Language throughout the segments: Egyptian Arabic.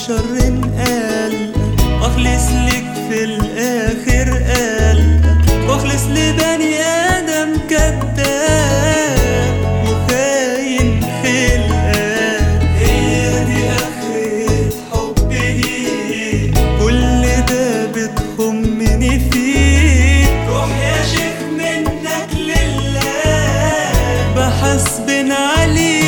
شر قلبك واخلص لك في الاخر قلبك واخلص لبني ادم كذاب وخاين خلقك هي دي اخرة حبي ليك كل ده بتخمني فيك روح يا شيخ منك لله بحسبن عليك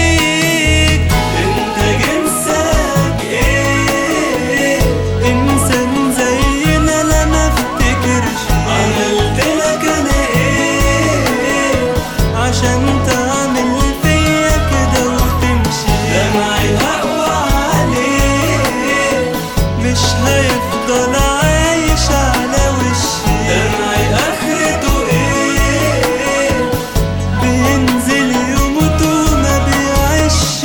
انت جنسك ايه انسان زينا لا ما افتكرش عملت لك انا ايه عشان تعمل فيا كده وتمشي دمعي هقوى عليك مش هيفضل عايش على وشي دمعي اخرته ايه بينزل يموت وما بيعيش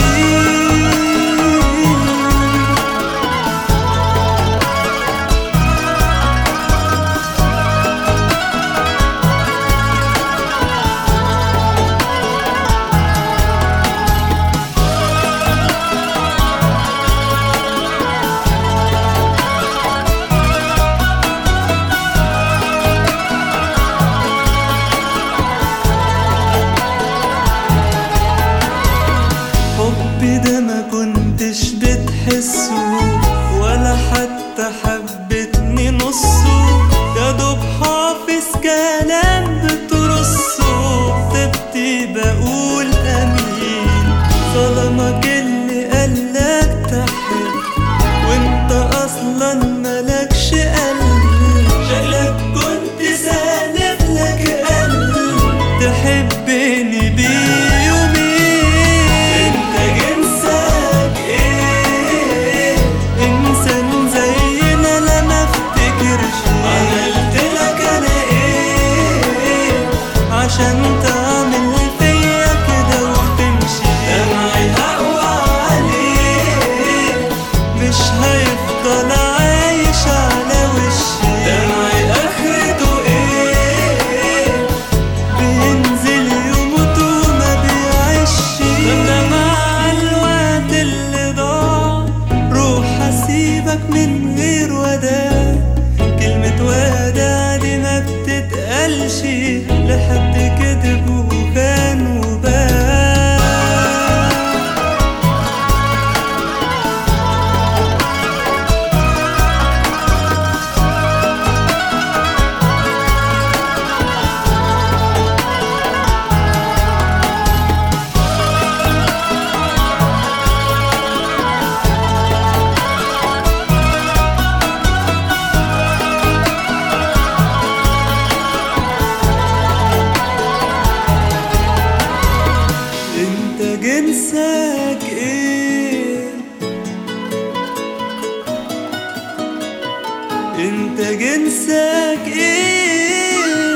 حبي ده ما كنتش بتحسه ولا حتى حبتني نصه يا دوب حافظ كلام بترصه تبتي بقول امين ظلمك اللي قالك تحب وانت اصلا ملكش قلب شكلك كنت سالف لك قلب تحبني بيه يومين انت جنسك ايه انسان زينا لا ما افتكرش عملت لك انا ايه عشان تعمل فيا كده وتمشي دمعي هقوى عليك مش هيفضل عايش على وشي دمعي اخرته ايه بينزل يموت وما بيعيش انا مع الوقت اللي ضاع روح هسيبك من غير وداع كلمة وداع دي ما بتتقالش لحد كذب وكان وباع انت جنسك ايه انت جنسك ايه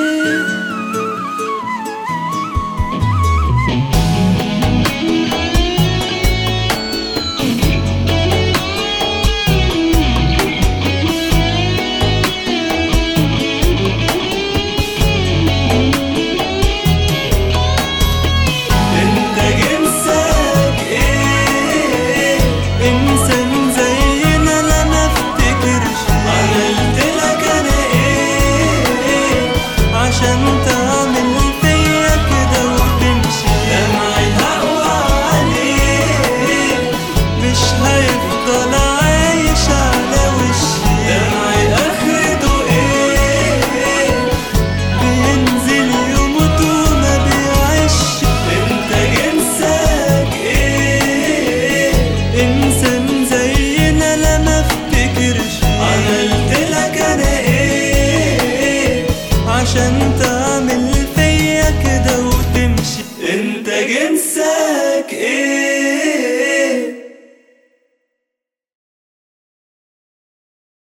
انت جنسك ايه انسان زينا لا ما افتكرش عملت لك انا ايه عشان تعمل فيا كده وتمشي دمعي هقوى عليك مش هيفضل عايش على وشي دمعي اخرته ايه بينزل يموت وما بيعيش انت جنسك ايه انسان زينا لا ما افتكرش عملت لك انا ايه عشان